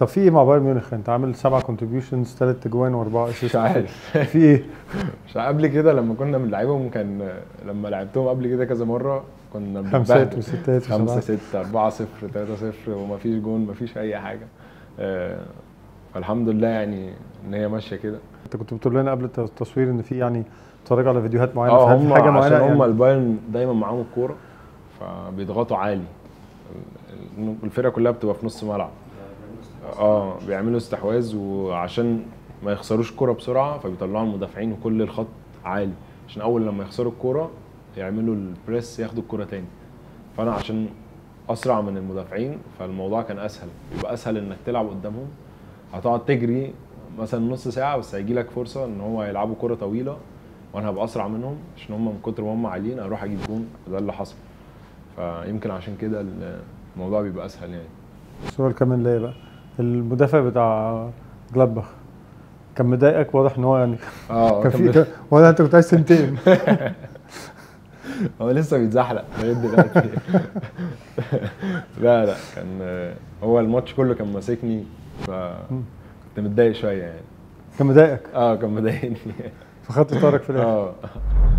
طب في ايه مع بايرن ميونخ انت عامل سبعة كونتريبيوشنز ثلاث اجوان واربعه مش اسيست عارف في ايه مش عارف قبل كده لما كنا بنلعبهم كان لما لعبتهم قبل كده كذا مره كنا خمسات بنتبهدل. وستات خمسة وسبعات ستة أربعة صفر تلاتة صفر ومفيش جون مفيش أي حاجة آه، فالحمد لله يعني إن هي ماشية كده انت كنت بتقول لنا قبل التصوير ان في يعني بتتفرج على فيديوهات معينه اه فهل في هم حاجه عشان معينه هم يعني البايرن دايما معاهم الكورة فبيضغطوا عالي ال- ال- الفرقة كلها بتبقى في نص ملعب اه بيعملوا استحواذ وعشان ما يخسروش الكورة بسرعة فبيطلعوا المدافعين وكل الخط عالي عشان أول لما يخسروا الكورة يعملوا البريس ياخدوا الكورة تاني فأنا عشان أسرع من المدافعين فالموضوع كان أسهل يبقى أسهل إنك تلعب قدامهم هتقعد تجري مثلا نص ساعة بس هيجي لك فرصة إن هو يلعبوا كورة طويلة وأنا هبقى أسرع منهم عشان هم من كتر ما هم عاليين أروح أجيب جون وده اللي حصل فيمكن عشان كده الموضوع بيبقى أسهل يعني سؤال كمان ليا بقى المدافع بتاع جلادباخ كان مضايقك واضح ان هو يعني اه كان كان في بي- كان- واضح انت كنت عايز سنتين هو لسه بيتزحلق لغايه دلوقتي لا لا كان هو الماتش كله كان ماسكني فكنت متضايق شويه يعني كان مضايقك اه كان مضايقني فخدت طارك في الاخر اه